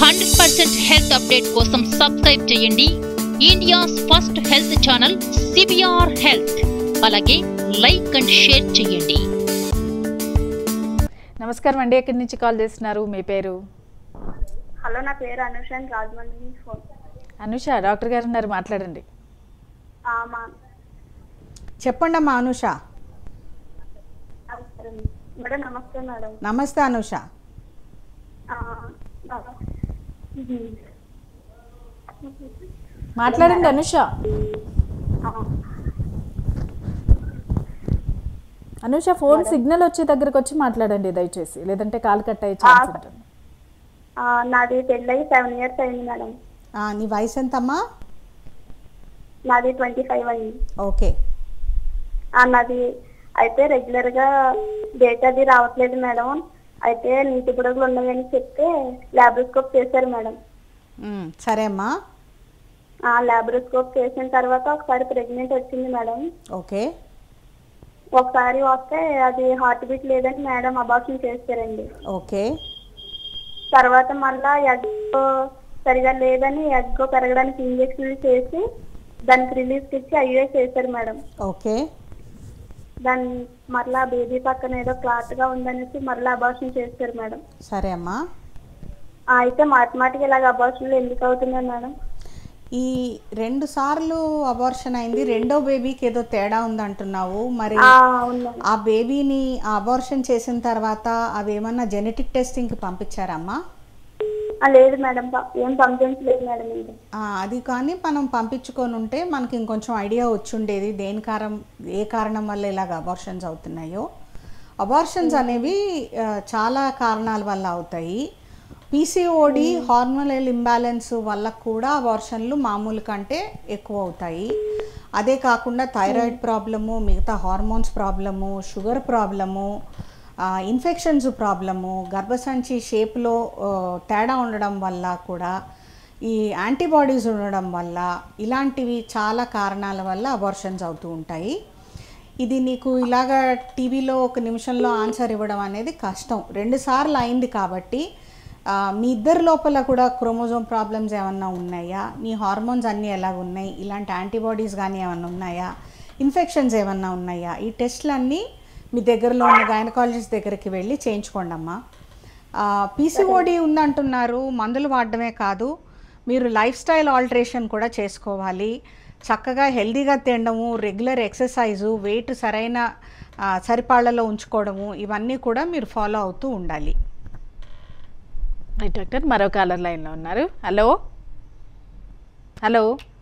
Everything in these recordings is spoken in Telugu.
హండ్రెడ్ పర్సెంట్ హెల్త్ అప్డేట్ కోసం సబ్స్క్రైబ్ చేయండి India's first health channel CBR health అలాగే లైక్ అండ్ షేర్ చేయండి నమస్కారం అండి ఎక్కడి నుంచి కాల్ చేస్తున్నారు మీ పేరు హలో నా పేరు అనుష అండ్ రాజమండ్రి నుంచి ఫోన్ అనుష డాక్టర్ గారు ఉన్నారు మాట్లాడండి ఆ, మా చెప్పండి అమ్మా అనుష నమస్కారం. మేడం నమస్తే మేడం నమస్తే అనుష ఆ, ఆ, ఇది, మాట్లాడండి అనుష ఆ, అనుష ఫోన్ సిగ్నల్ వచ్చే దగ్గరకు వచ్చి మాట్లాడండి దయచేసి లేదంటే కాల్ కట్ అయ్యే ఛాన్స్ ఉంటుంది ఆ, నాది పెళ్ళయి సెవెన్ ఇయర్స్ అయింది మేడం ఆ, నీ వయసు ఎంతమ్మా నాది ట్వంటీ ఫైవ్ అయింది ఓకే ఆ, నాది అయితే రెగ్యులర్ గా డేట్ అది రావట్లేదు మేడం అయితే నీటి బుడగలు ఉన్నాయని చెప్తే ల్యాబ్రోస్కోప్ చేశారు మేడం ఉమ్, సరే అమ్మా ఆ ల్యాబ్రోస్కోప్ చేసిన తర్వాత ఒకసారి ప్రెగ్నెంట్ వచ్చింది మేడం ఓకే ఒకసారి వస్తే అది హార్ట్ బీట్ లేదని మేడం అబార్షన్ చేశారండి ఓకే తర్వాత మళ్ళా ఎగ్ సరిగా లేదని ఎగ్ పెరగడానికి ఇంజక్షన్లు చేసి దానికి రిలీఫ్ ఇచ్చి అయ్యే చేశారు మేడం ఓకే దాని మరలా బేబీ పక్కన ఏదో క్లాట్ గా ఉందనేసి మరలా అబార్షన్ చేశారు మేడం సరే అమ్మా ఆ, అయితే మాటిమాటికి ఇలాగ అబార్షన్లు ఎందుకు అవుతున్నాయి మేడం ఈ రెండు సార్లు అబార్షన్ అయింది రెండో బేబీకి ఏదో తేడా ఉందంటున్నావు మరి ఆ, అవును మేడం. ఆ బేబీని అబార్షన్ చేసిన తర్వాత అవి ఏమన్నా జెనెటిక్ టెస్టింగ్కి పంపించారమ్మా ఆ, లేదు మేడం ప- ఏం పంపించలేదు మేడం ఇంకా ఆ, అది కానీ మనం పంపించుకొని ఉంటే మనకి ఇంకొంచెం ఐడియా వచ్చుండేది దేని కారణం ఏ కారణం వల్ల ఇలాగ అబార్షన్స్ అవుతున్నాయో అబార్షన్స్ అనేవి ఆ, చాలా కారణాల వల్ల అవుతాయి పీసీఓడి హార్మోనల్ ఇంబ్యాలెన్స్ వల్ల కూడా అబార్షన్లు మామూలు కంటే ఎక్కువ అవుతాయి అదే కాకుండా థైరాయిడ్ ప్రాబ్లము మిగతా hormones problem sugar problem infections problem గర్భసంచి షేప్లో తేడా ఉండడం వల్ల కూడా ఈ యాంటీబాడీస్ ఉండడం వల్ల ఇలాంటివి చాలా కారణాల వల్ల అబార్షన్స్ అవుతూ ఉంటాయి ఇది నీకు ఇలాగ టీవీలో ఒక నిమిషంలో ఆన్సర్ ఇవ్వడం అనేది కష్టం రెండు సార్లు అయింది కాబట్టి ఆ, మీ ఇద్దరి లోపల కూడా క్రోమోజోమ్ ప్రాబ్లమ్స్ ఏమన్నా ఉన్నాయా మీ హార్మోన్స్ అన్నీ ఎలా ఉన్నాయి ఇలాంటి యాంటీబాడీస్ కానీ ఏమన్నా ఉన్నాయా ఇన్ఫెక్షన్స్ ఏమన్నా ఉన్నాయా ఈ టెస్ట్లన్నీ మీ దగ్గరలో ఉన్న గైనకాలజిస్ట్ దగ్గరికి వెళ్ళి చేయించుకోండి అమ్మా పీసీఓడి ఉందంటున్నారు మందులు వాడడమే కాదు మీరు లైఫ్ స్టైల్ ఆల్టరేషన్ కూడా చేసుకోవాలి చక్కగా హెల్దీగా తినడము రెగ్యులర్ ఎక్సర్సైజు వెయిట్ సరైన ఆ, సరిపాళ్లలో ఉంచుకోవడము ఇవన్నీ కూడా మీరు ఫాలో అవుతూ ఉండాలి రైట్ డాక్టర్ మరో కాలర్ లైన్లో ఉన్నారు హలో హలో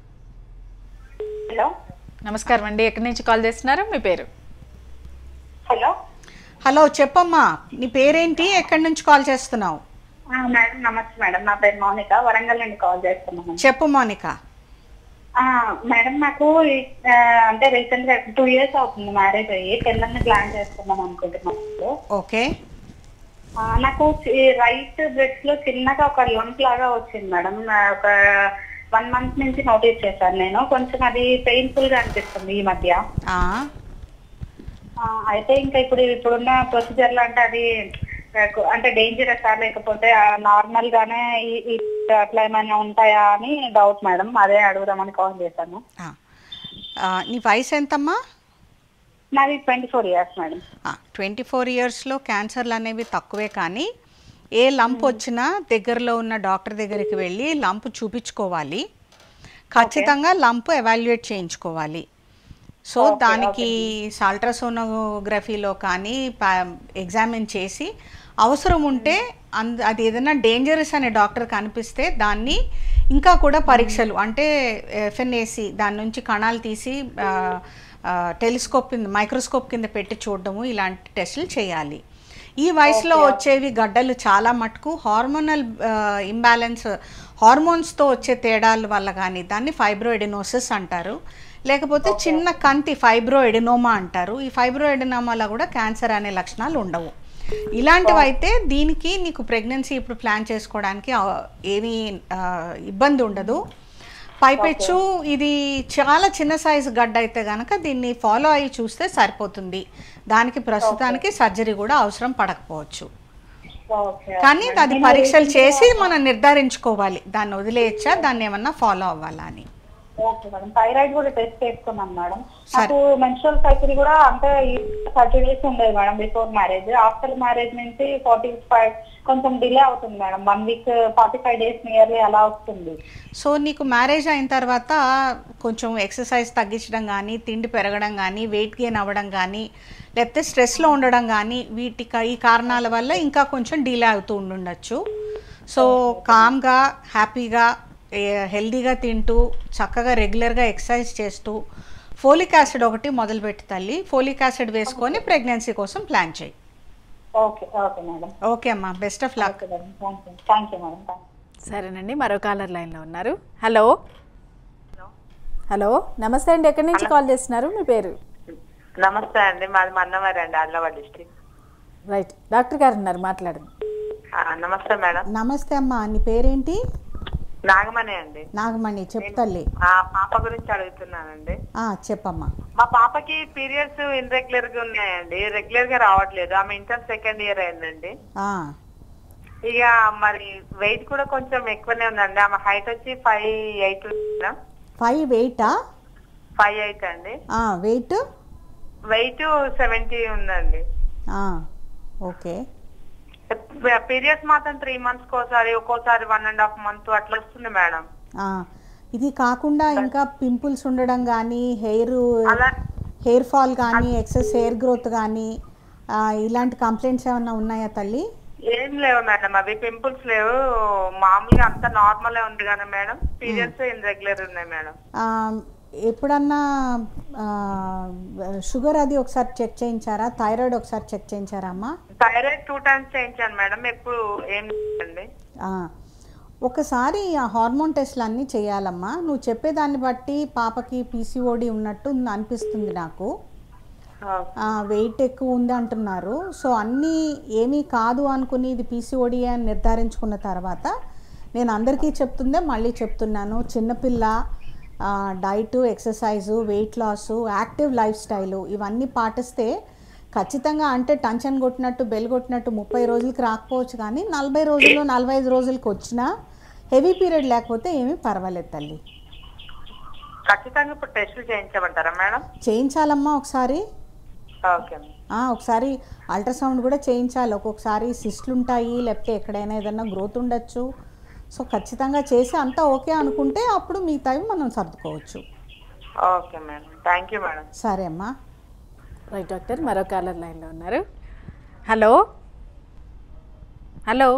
హలో నమస్కారం అండి ఎక్కడి నుంచి కాల్ చేస్తున్నారు మీ పేరు హలో హలో చెప్పమ్మా నీ పేరేంటి ఎక్కడి నుంచి కాల్ చేస్తున్నావు ఆ, మేడం నమస్తే మేడం నా పేరు మౌనిక వరంగల్ నుండి కాల్ చేస్తున్నాను చెప్పు మోనిక ఆ, మేడం నాకు ఈ- ఆ, అంటే రీసెంట్ గా టూ ఇయర్స్ అవుతుంది మ్యారేజ్ అయ్యి పిల్లల్ని ప్లాన్ చేసుకుందాం అనుకుంటున్నాను ఓకే ఆ, నాకు రైట్ బ్రెస్ట్ లో చిన్నగా ఒక లంప్ లాగా వచ్చింది మేడం ఆ, ఒక వన్ మంత్ నుంచి నోటీస్ చేశాను నేను కొంచెం అది పెయిన్ఫుల్ గా అనిపిస్తుంది ఈ మధ్య ఆ, ఆ, అయితే ఇంకా ఇప్పుడు ఇప్పుడున్న ప్రొసీజర్ లో అంటే అది ఆ, కు- అంటే డేంజరస్ ఆ లేకపోతే నార్మల్ గానే ఈ- ఈ అట్లా ఏమైనా ఉంటాయా అని డౌట్ మేడం అదే అడుగుదామని కాల్ చేశాను ఆ. ఆ, నీ వయసు ఎంతమ్మా నాది twenty four years madam twenty four ఇయర్స్లో క్యాన్సర్లు అనేవి తక్కువే కానీ ఏ లంప్ వచ్చినా దగ్గరలో ఉన్న డాక్టర్ దగ్గరికి వెళ్ళి లంప్ చూపించుకోవాలి ఖచ్చితంగా లంప్ ఎవాల్యుయేట్ చేయించుకోవాలి సో దానికి అల్ట్రాసోనోగ్రఫీలో కానీ ఎగ్జామిన్ చేసి అవసరం ఉంటే అంద అది ఏదైనా డేంజరస్ అనే డాక్టర్ కనిపిస్తే దాన్ని ఇంకా కూడా పరీక్షలు అంటే ఎఫ్ఎన్ఏసి దాని నుంచి కణాలు తీసి ఆ, ఆ, టెలిస్కోప్ కింద మైక్రోస్కోప్ కింద పెట్టి చూడడము ఇలాంటి టెస్టులు చేయాలి ఈ వయసులో వచ్చేవి గడ్డలు చాలా మటుకు హార్మోనల్ ఇంబ్యాలెన్స్ హార్మోన్స్తో వచ్చే తేడాల వల్ల కానీ దాన్ని ఫైబ్రోఎడినోసిస్ అంటారు లేకపోతే చిన్న కంతి ఫైబ్రోఎడినోమా అంటారు ఈ ఫైబ్రోఎడినోమాలో కూడా క్యాన్సర్ అనే లక్షణాలు ఉండవు ఇలాంటివి అయితే దీనికి నీకు ప్రెగ్నెన్సీ ఇప్పుడు ప్లాన్ చేసుకోవడానికి ఆ, ఏమీ ఆ, ఇబ్బంది ఉండదు పైపెచ్చు ఇది చాలా చిన్న సైజు గడ్డ అయితే గనక దీన్ని ఫాలో అయ్యి చూస్తే సరిపోతుంది దానికి ప్రస్తుతానికి సర్జరీ కూడా అవసరం పడకపోవచ్చు ఓకే కానీ అది పరీక్షలు చేసి మనం నిర్ధారించుకోవాలి దాన్ని వదిలేయచ్చా దాన్ని ఏమన్నా ఫాలో అవ్వాలా అని ఓకే మేడం థైరాయిడ్ కూడా టెస్ట్ చేసుకున్నాం మేడం నాకు మెన్స్ట్రల్ సైకిల్ కూడా అంటే థర్టీ డేస్ ఉండేది madam before marriage after marriage నుంచి ఫార్టీ ఫైవ్ కొంచెం డిలే అవుతుంది madam one week forty five days nearly అలా వస్తుంది సో నీకు మ్యారేజ్ అయిన తర్వాత కొంచెం ఎక్సర్సైజ్ తగ్గించడం కానీ తిండి పెరగడం కానీ వెయిట్ గెయిన్ అవ్వడం కానీ లేకపోతే స్ట్రెస్లో ఉండడం కానీ వీటి క- ఈ కారణాల వల్ల ఇంకా కొంచెం డీలే అవుతూ ఉండుండొచ్చు సో కామ్గా హ్యాపీగా హెల్దీగా తింటూ చక్కగా రెగ్యులర్గా ఎక్సర్సైజ్ చేస్తూ ఫోలిక్ యాసిడ్ ఒకటి మొదలుపెట్టి తల్లి ఫోలిక్ యాసిడ్ వేసుకొని ప్రెగ్నెన్సీ కోసం ప్లాన్ చేయి ఓకే ఓకే మేడం ఓకే అమ్మా best of luck okay madam thank you thank you madam thank you సరేనండి మరో కాలర్ లైన్లో ఉన్నారు హలో హలో నమస్తే అండి ఎక్కడి నుంచి కాల్ చేస్తున్నారు మీ పేరు నమస్తే అండి మాది మన్నవారి అండి ఆదిలాబాద్ డిస్టిక్ రైట్ డాక్టర్ గారు ఉన్నారు మాట్లాడండి నమస్తే మేడం నమస్తే అమ్మా నీ పేరేంటి నాగమణి అండి నాగమణి చెప్తల్లి ఆ పాప గురించి అడుగుతున్నానండి ఆ, చెప్పమ్మా మా పాపకి పీరియడ్స్ ఇన్రెగ్యులర్ గా ఉన్నాయండి రెగ్యులర్ గా రావట్లేదు ఆమె ఇంటర్ సెకండ్ ఇయర్ అయిందండి ఆ, ఇక మరి వెయిట్ కూడా కొంచెం ఎక్కువనే ఉందండి ఆమె హైట్ వచ్చి ఫైవ్ ఎయిట్ ఫైవ్ వెయిటా ఫైవ్ ఎయిట్ అండి ఆ, వెయిట్ వెయిట్ సెవెంటీ ఉందండి ఆ, ఓకే పీరియడ్స్ మాత్రం త్రీ మంత్స్ కోసారి ఒక్కోసారి వన్ అండ్ హాఫ్ మంత్ అట్లా వస్తుంది మేడం ఆ, ఇది కాకుండా ఇంకా పింపుల్స్ ఉండడం కానీ హెయిర్ అలా హెయిర్ ఫాల్ కానీ ఎక్సెస్ హెయిర్ గ్రోత్ కానీ ఆ, ఇలాంటి కంప్లైంట్స్ ఏమన్నా ఉన్నాయా తల్లి ఏం లేవు మేడం అవి పింపుల్స్ లేవు మామూలుగా అంత నార్మల్ ఉంది కానీ మేడం పీరియడ్స్ ఇన్రెగ్యులర్ ఉన్నాయి మేడం ఆ, ఎప్పుడన్నా ఆ, షుగర్ అది ఒకసారి చెక్ చేయించారా థైరాయిడ్ ఒకసారి చెక్ చేయించారా అమ్మా థైరాయిడ్ టూ టైమ్స్ చేయించాను మేడం ఎప్పుడు ఏం లేదండి ఆ, ఒకసారి ఆ హార్మోన్ టెస్ట్లు అన్నీ చేయాలమ్మా నువ్వు చెప్పేదాన్ని బట్టి పాపకి పీసీఓడి ఉన్నట్టు అనిపిస్తుంది నాకు వెయిట్ ఎక్కువ ఉంది అంటున్నారు సో అన్నీ ఏమీ కాదు అనుకుని ఇది పీసీఓడి అని నిర్ధారించుకున్న తర్వాత నేను అందరికీ చెప్తుందే మళ్ళీ చెప్తున్నాను చిన్నపిల్ల diet exercise weight loss active lifestyle ఇవన్నీ పాటిస్తే ఖచ్చితంగా అంటే టెన్షన్ కొట్టినట్టు బెల్ కొట్టినట్టు ముప్పై రోజులకి రాకపోవచ్చు కానీ నలభై రోజులు నలభై ఐదు రోజులకి వచ్చినా హెవీ పీరియడ్ లేకపోతే ఏమీ పర్వాలేదు తల్లి ఖచ్చితంగా ఇప్పుడు టెస్టులు చేయించమంటారా మేడం చేయించాలమ్మా ఒకసారి ఓకే ఆ, ఒకసారి అల్ట్రాసౌండ్ కూడా చేయించాలి ఒక్కొక్కసారి సిస్ట్లు ఉంటాయి లేకపోతే ఎక్కడైనా ఏదైనా గ్రోత్ ఉండొచ్చు సో ఖచ్చితంగా చేసి అంతా ఓకే అనుకుంటే అప్పుడు మిగతావి మనం సర్దుకోవచ్చు okay madam thank you madam సరే అమ్మా రైట్ డాక్టర్ మరో కాలర్ లైన్లో ఉన్నారు హలో హలో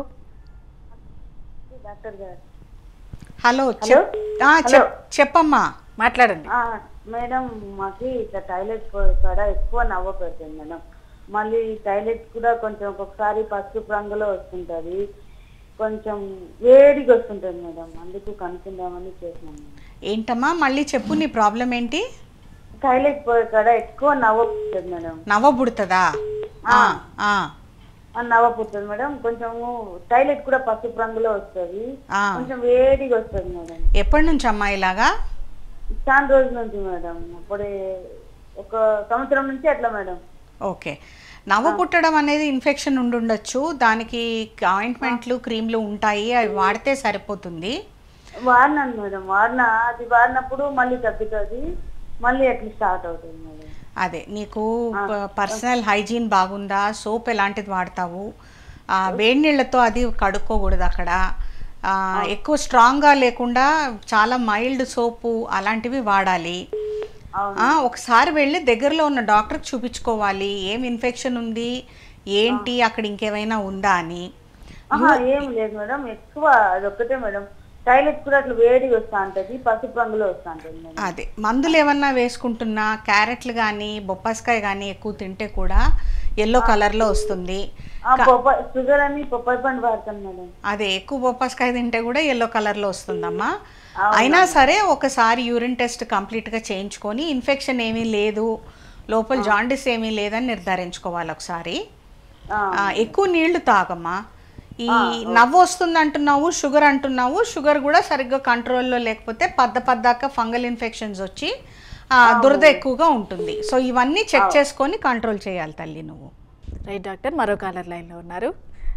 డాక్టర్ గారు హలో చెప్ ఆ, చెప్ చెప్పమ్మా మాట్లాడండి ఆ, మేడం మాకు ఇట్లా టాయిలెట్ కాడ ఎక్కువ నవ్వ పెడుతుంది మేడం మళ్ళీ టాయిలెట్ కూడా కొంచెం ఒక్కొక్కసారి పసుపు రంగులో వస్తుంటది కొంచెం వేడిగా వస్తుంటది మేడం అందుకు కనుక్కుందామని చేసినాం మేడం. ఏంటమ్మా మళ్ళీ చెప్పు నీ ప్రాబ్లం ఏంటి టాయిలెట్ పోయే కాడ ఎక్కువ నవ్వ పుడుతుంది మేడం నవ్వ పుడుతుందా ఆ, ఆ, ఆ నవ్వ పుడుతుంది మేడం కొంచెము టాయిలెట్ కూడా పసుపు రంగులో వస్తుంది ఆ. కొంచెం వేడిగా వస్తుంది మేడం ఎప్పటి నుంచి అమ్మా ఇలాగా చాలా రోజుల నుంచి మేడం అప్పుడే ఒక సంవత్సరం నుంచి అట్లా మేడం ఓకే నవ్వ పుట్టడం అనేది ఇన్ఫెక్షన్ ఉండుండొచ్చు దానికి ఆయింట్మెంట్లు క్రీమ్లు ఉంటాయి అవి వాడితే సరిపోతుంది వాడినాను మేడం వాడినా అది వాడినప్పుడు మళ్ళీ తగ్గుతుంది మళ్ళీ అట్లా స్టార్ట్ అవుతుంది మేడం అదే నీకు పర్సనల్ హైజీన్ బాగుందా సోప్ ఎలాంటిది వాడతావు ఆ, వేడి నీళ్ళతో అది కడుక్కోకూడదు అక్కడ ఆ, ఎక్కువ స్ట్రాంగ్గా లేకుండా చాలా మైల్డ్ సోపు అలాంటివి వాడాలి ఆ, ఒకసారి వెళ్ళి దగ్గరలో ఉన్న డాక్టర్కి చూపించుకోవాలి ఏం ఇన్ఫెక్షన్ ఉంది ఏంటి అక్కడ ఇంకేమైనా ఉందా అని ఆహా ఏం లేదు మేడం ఎక్కువ అది ఒక్కటే మేడం టాయిలెట్ కూడా అట్లా వేడిగా వస్తా ఉంటది పసుపు రంగులో వస్తా ఉంటుంది మేడం అదే మందులు ఏమన్నా వేసుకుంటున్నా క్యారెట్లు కానీ బొప్పాస్కాయ కానీ ఎక్కువ తింటే కూడా ఎల్లో కలర్లో వస్తుంది ఆ పొప్ప షుగర్ అని పొప్పాయి పండు వాడతాను మేడం అదే ఎక్కువ బొప్పాస్కాయ తింటే కూడా ఎల్లో కలర్లో వస్తుందమ్మా అయినా సరే ఒకసారి యూరిన్ టెస్ట్ కంప్లీట్గా చేయించుకొని ఇన్ఫెక్షన్ ఏమీ లేదు లోపల జాండిస్ ఏమీ లేదని నిర్ధారించుకోవాలి ఒకసారి ఆ. ఆ, ఎక్కువ నీళ్లు తాగమ్మా ఈ నవ్వు వస్తుంది అంటున్నావు షుగర్ అంటున్నావు షుగర్ కూడా సరిగ్గా కంట్రోల్లో లేకపోతే పద్ద పద్దాక ఫంగల్ ఇన్ఫెక్షన్స్ వచ్చి ఆ, దురద ఎక్కువగా ఉంటుంది సో ఇవన్నీ చెక్ చేసుకొని కంట్రోల్ చేయాలి తల్లి నువ్వు రైట్ డాక్టర్ మరో కాలర్ లైన్లో ఉన్నారు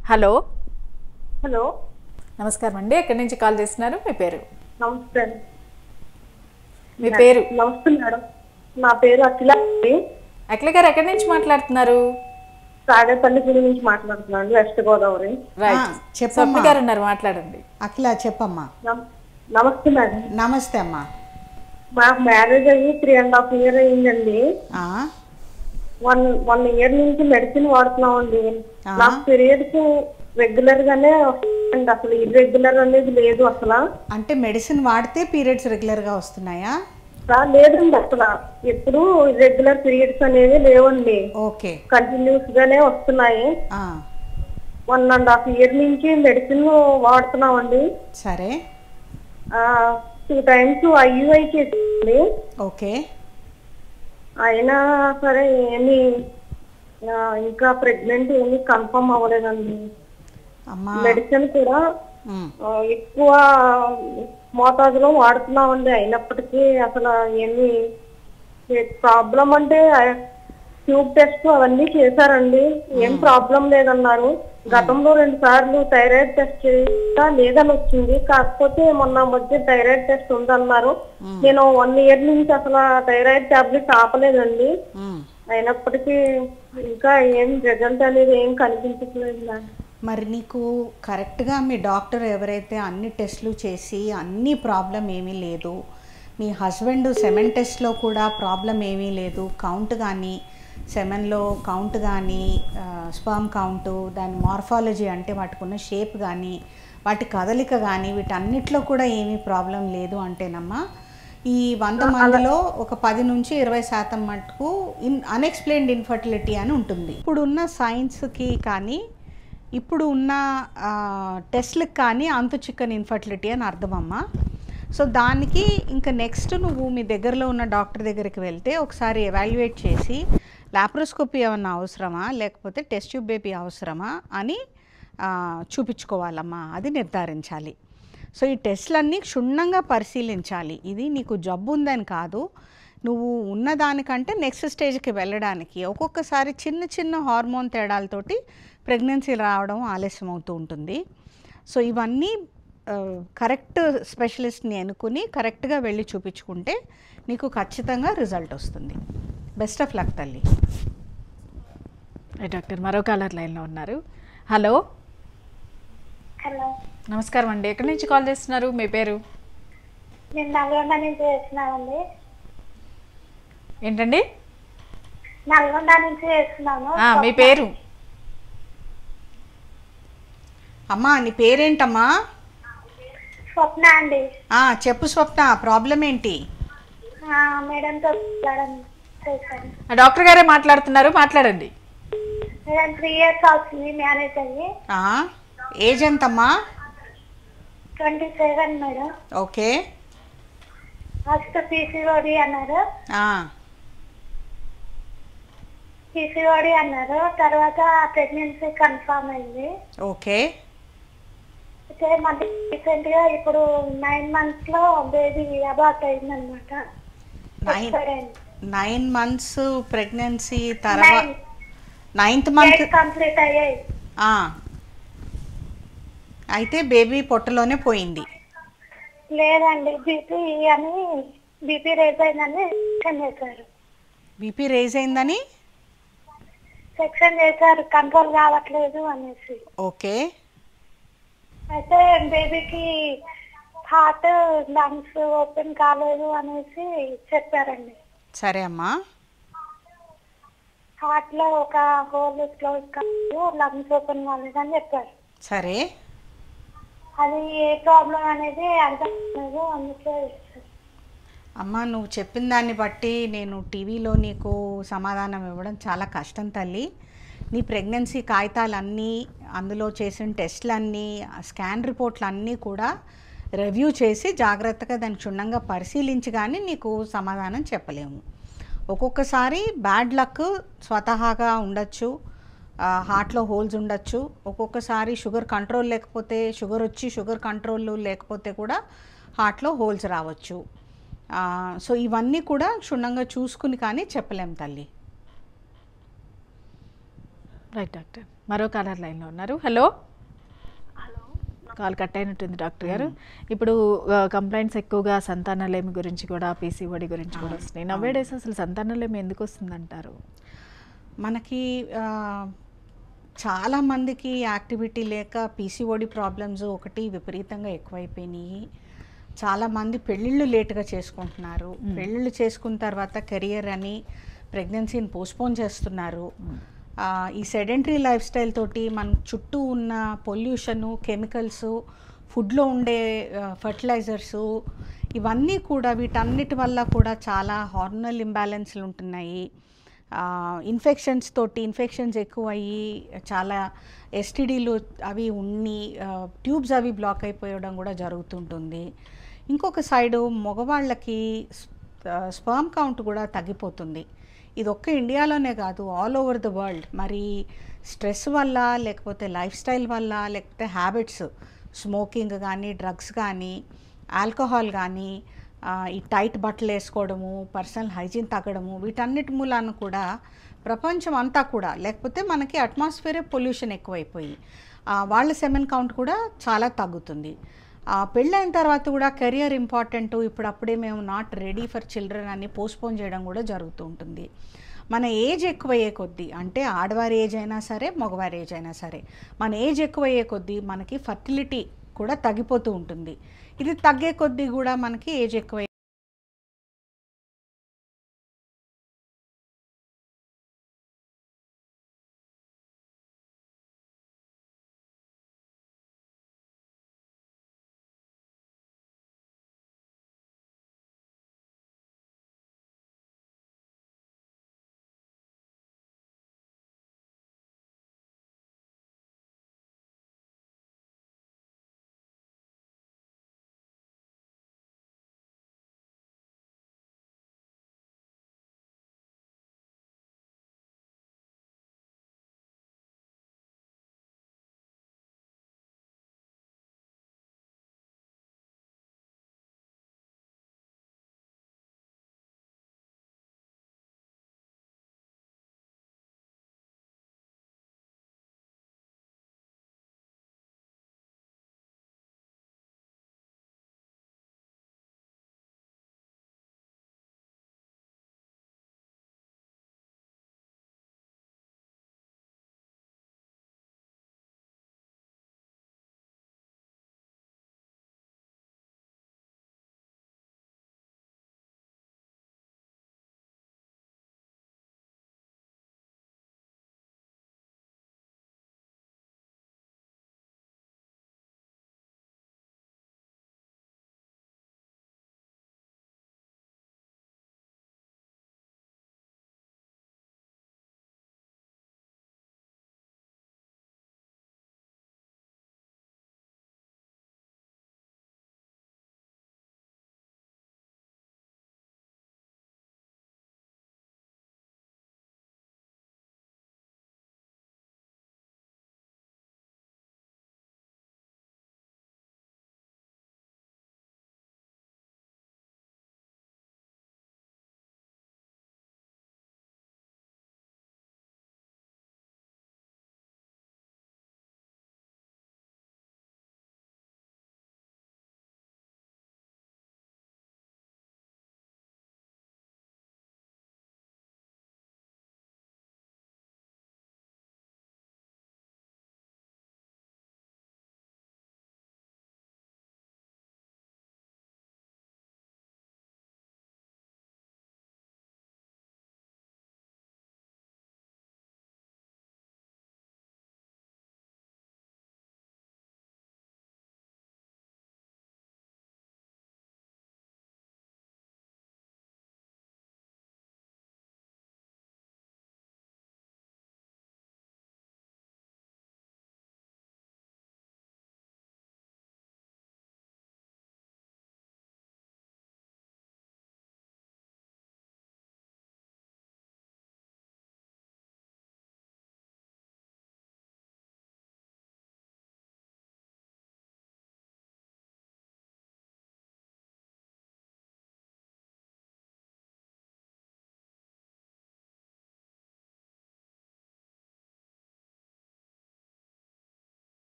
హలో హలో నమస్కారం అండి ఎక్కడి నుంచి కాల్ చేస్తున్నారు మీ పేరు నమస్తే మీ పేరు నమస్తే మేడం నా పేరు అఖిల అండి అఖిల గారు ఎక్కడి నుంచి మాట్లాడుతున్నారు తాడేపల్లి గుడి నుంచి మాట్లాడుతున్నాను వెస్ట్ గోదావరి రైట్ ఆ, చెప్పమ్మా. స్వప్న గారు ఉన్నారు మాట్లాడండి అఖిల చెప్పమ్మా నమ- నమస్తే మేడం నమస్తే అమ్మా మాకు మ్యారేజ్ అయ్యి త్రీ అండ్ హాఫ్ ఇయర్ అయ్యిందండి ఆ, వన్ వన్ ఇయర్ నుంచి మెడిసిన్ వాడుతున్నామండి ఆ. నాకు పీరియడ్స్ రెగ్యులర్ గానే వస్తుందండి అసలు ఇర్రెగ్యులర్ అనేది లేదు అసలు అంటే మెడిసిన్ వాడితే పీరియడ్స్ రెగ్యులర్గా వస్తున్నాయా ఆ, లేదండి అసలు ఎప్పుడు రెగ్యులర్ పీరియడ్స్ అనేవి లేవండి ఓకే కంటిన్యూస్ గానే వస్తున్నాయి ఆ, వన్ అండ్ హాఫ్ ఇయర్ నుంచి మెడిసిన్ వాడుతున్నామండి సరే టూ టైమ్స్ ఐయుఐ చేసింది ఓకే అయినా సరే ఏమి ఆ, ఇంకా ప్రెగ్నెంట్ ఏమి కన్ఫర్మ్ అవ్వలేదండి అమ్మా మెడిసిన్ కూడా ఉమ్, ఆ, ఎక్కువ మోతాదులో వాడుతున్నామండి అయినప్పటికీ అసలు ఏమి ప్రాబ్లం అంటే ట్యూబ్ టెస్ట్ అవన్నీ చేశారండి ఏం ప్రాబ్లం లేదన్నారు గతంలో రెండు సార్లు థైరాయిడ్ టెస్ట్ చేసినా లేదని వచ్చింది కాకపోతే మొన్న మధ్య థైరాయిడ్ టెస్ట్ ఉందన్నారు నేను వన్ ఇయర్ నుంచి అసలు థైరాయిడ్ టాబ్లెట్ ఆపలేదండి ఉమ్. అయినప్పటికీ ఇంకా ఏం రిజల్ట్ అనేది ఏం కనిపించట్లేదు నాకు. మరి నీకు కరెక్ట్గా మీ డాక్టర్ ఎవరైతే అన్ని టెస్ట్లు చేసి అన్ని ప్రాబ్లం ఏమీ లేదు మీ హస్బెండ్ సెమెన్ టెస్ట్లో కూడా ప్రాబ్లం ఏమీ లేదు కౌంట్ కానీ సెమెన్లో కౌంట్ కానీ స్పర్మ్ కౌంటు దాని మార్ఫాలజీ అంటే వాటికున్న షేప్ కానీ వాటి కదలిక కానీ వీటన్నిటిలో కూడా ఏమీ ప్రాబ్లం లేదు అంటేనమ్మా ఈ వంద మందిలో ఒక పది నుంచి ఇరవై శాతం మటుకు ఇన్ అన్ఎక్స్ప్లెయిన్డ్ ఇన్ఫర్టిలిటీ అని ఉంటుంది ఇప్పుడున్న సైన్స్కి కానీ ఇప్పుడు ఉన్న ఆ, టెస్ట్లకు కానీ అంతు చిక్కని ఇన్ఫర్టిలిటీ అని అర్థమమ్మా సో దానికి ఇంకా నెక్స్ట్ నువ్వు మీ దగ్గరలో ఉన్న డాక్టర్ దగ్గరికి వెళ్తే ఒకసారి ఎవాల్యుయేట్ చేసి లాప్రోస్కోపీ ఏమన్నా అవసరమా లేకపోతే టెస్ట్ ట్యూబ్ బేబీ అవసరమా అని ఆ, చూపించుకోవాలమ్మా అది నిర్ధారించాలి సో ఈ టెస్ట్లన్నీ క్షుణ్ణంగా పరిశీలించాలి ఇది నీకు జబ్బు ఉందని కాదు నువ్వు ఉన్నదానికంటే నెక్స్ట్ స్టేజ్కి వెళ్ళడానికి ఒక్కొక్కసారి చిన్న చిన్న హార్మోన్ తేడాలతోటి ప్రెగ్నెన్సీ రావడం ఆలస్యం అవుతూ ఉంటుంది సో ఇవన్నీ ఆ, కరెక్ట్ స్పెషలిస్ట్ని ఎన్నుకుని కరెక్ట్గా వెళ్ళి చూపించుకుంటే నీకు ఖచ్చితంగా రిజల్ట్ వస్తుంది బెస్ట్ ఆఫ్ లక్ తల్లి రైట్ డాక్టర్ మరో కాలర్ లైన్లో ఉన్నారు హలో హలో నమస్కారం అండి ఎక్కడి నుంచి కాల్ చేస్తున్నారు మీ పేరు నేను నల్గొండ నుంచి చేస్తున్నానండి ఏంటండి నల్గొండ నుంచి చేస్తున్నాను ఆ, మీ పేరు అమ్మా నీ పేరేంటమ్మా స్వప్న అండి ఆ, చెప్పు స్వప్న ప్రాబ్లం ఏంటి ఆ, మేడంతో మాట్లాడడం చేశాను ఆ, డాక్టర్ గారే మాట్లాడుతున్నారు మాట్లాడండి మేడం త్రీ ఇయర్స్ అవుతుంది మ్యారేజ్ అయ్యి ఆ, ఏజ్ ఎంతమ్మా twenty seven madam okay first PCOD అన్నారు ఆ, పీసీఓడి అన్నారు తర్వాత ప్రెగ్నెన్సీ కన్ఫర్మ్ అయింది ఓకే అయితే మళ్ళీ రీసెంట్ గా ఇప్పుడు నైన్ మంత్స్ లో బేబీ అబార్ట్ అయింది అనమాట నైన్ నైన్ మంత్స్ ప్రెగ్నెన్సీ తర్వాత నైన్ నైన్త్ మంత్ కంప్లీట్ అయ్యాయి అయితే బేబీ పొట్టలోనే పోయింది లేదండి బీపీ అని బీపీ రేజ్ అయిందని సెక్షన్ చేశారు బీపీ రేజ్ అయిందని సెక్షన్ చేశారు కంట్రోల్ కావట్లేదు అనేసి ఓకే అయితే బేబీకి హార్ట్ లంగ్స్ ఓపెన్ కాలేదు అనేసి చెప్పారండి సరే అమ్మా హార్ట్ లో ఒక హోల్ క్లోజ్ కాలేదు లంగ్స్ ఓపెన్ కాలేదని చెప్పారు సరే అది ఏ ప్రాబ్లం అనేది అర్థం కాలేదు అందుకే అమ్మ నువ్వు చెప్పిన దాన్ని బట్టి నేను టీవీలో నీకు సమాధానం ఇవ్వడం చాలా కష్టం తల్లి నీ ప్రెగ్నెన్సీ కాగితాలన్నీ అందులో చేసిన టెస్టులన్నీ స్కాన్ రిపోర్ట్లు అన్నీ కూడా రివ్యూ చేసి జాగ్రత్తగా దాన్ని క్షుణ్ణంగా పరిశీలించి కానీ నీకు సమాధానం చెప్పలేము ఒక్కొక్కసారి బ్యాడ్ లక్ స్వతహాగా ఉండొచ్చు ఆ, హార్ట్లో హోల్స్ ఉండొచ్చు ఒక్కొక్కసారి షుగర్ కంట్రోల్ లేకపోతే షుగర్ వచ్చి షుగర్ కంట్రోల్ లేకపోతే కూడా హార్ట్లో హోల్స్ రావచ్చు ఆ, సో ఇవన్నీ కూడా క్షుణ్ణంగా చూసుకుని కానీ చెప్పలేం తల్లి రైట్ డాక్టర్ మరో కాలర్ లైన్లో ఉన్నారు హలో కాల్ కట్ అయినట్టుంది డాక్టర్ గారు ఇప్పుడు కంప్లైంట్స్ ఎక్కువగా సంతానలేమి గురించి కూడా పీసీఓడి గురించి కూడా వస్తున్నాయి నవ్వే డేస్ అసలు సంతానలేమి ఎందుకు వస్తుందంటారు మనకి ఆ, చాలా మందికి యాక్టివిటీ లేక పీసీఓడి ప్రాబ్లమ్స్ ఒకటి విపరీతంగా ఎక్కువైపోయినాయి చాలా మంది పెళ్ళిళ్ళు లేట్గా చేసుకుంటున్నారు పెళ్ళిళ్ళు చేసుకున్న తర్వాత కెరియర్ అని ప్రెగ్నెన్సీని పోస్ట్పోన్ చేస్తున్నారు ఆ, ఈ సెడెంటరీ లైఫ్ స్టైల్ తోటి మన చుట్టూ ఉన్న పొల్యూషను కెమికల్స్ ఫుడ్లో ఉండే ఫర్టిలైజర్సు ఇవన్నీ కూడా వీటన్నిటి వల్ల కూడా చాలా హార్మోనల్ ఇంబ్యాలెన్స్లు ఉంటున్నాయి ఇన్ఫెక్షన్స్ తోటి ఇన్ఫెక్షన్స్ ఎక్కువ అయ్యి చాలా ఎస్టీడీలు అవి ఉన్ని ట్యూబ్స్ అవి బ్లాక్ అయిపోయడం కూడా జరుగుతుంటుంది ఇంకొక సైడు మగవాళ్ళకి స్పర్మ్ కౌంట్ కూడా తగ్గిపోతుంది ఇది ఒక్క ఇండియాలోనే కాదు ఆల్ ఓవర్ ద వరల్డ్ మరి స్ట్రెస్ వల్ల లేకపోతే లైఫ్ స్టైల్ వల్ల లేకపోతే హ్యాబిట్స్ స్మోకింగ్ కానీ డ్రగ్స్ కానీ ఆల్కహాల్ కానీ ఆ, ఈ టైట్ బట్టలు వేసుకోవడము పర్సనల్ హైజీన్ తగ్గడము వీటన్నిటి మూలాన కూడా ప్రపంచం అంతా కూడా లేకపోతే మనకి అట్మాస్ఫియరే పొల్యూషన్ ఎక్కువైపోయి ఆ, వాళ్ళ సెమెన్ కౌంట్ కూడా చాలా తగ్గుతుంది ఆ, పెళ్ళైన తర్వాత కూడా కెరియర్ ఇంపార్టెంట్ ఇప్పుడు అప్పుడే మేము నాట్ రెడీ ఫర్ చిల్డ్రన్ అని పోస్ట్పోన్ చేయడం కూడా జరుగుతూ ఉంటుంది మన ఏజ్ ఎక్కువయ్యే కొద్దీ అంటే ఆడవారి ఏజ్ అయినా సరే మగవారి ఏజ్ అయినా సరే మన ఏజ్ ఎక్కువయ్యే కొద్దీ మనకి ఫర్టిలిటీ కూడా తగ్గిపోతూ ఉంటుంది ఇది తగ్గే కొద్దీ కూడా మనకి ఏజ్ ఎక్కువ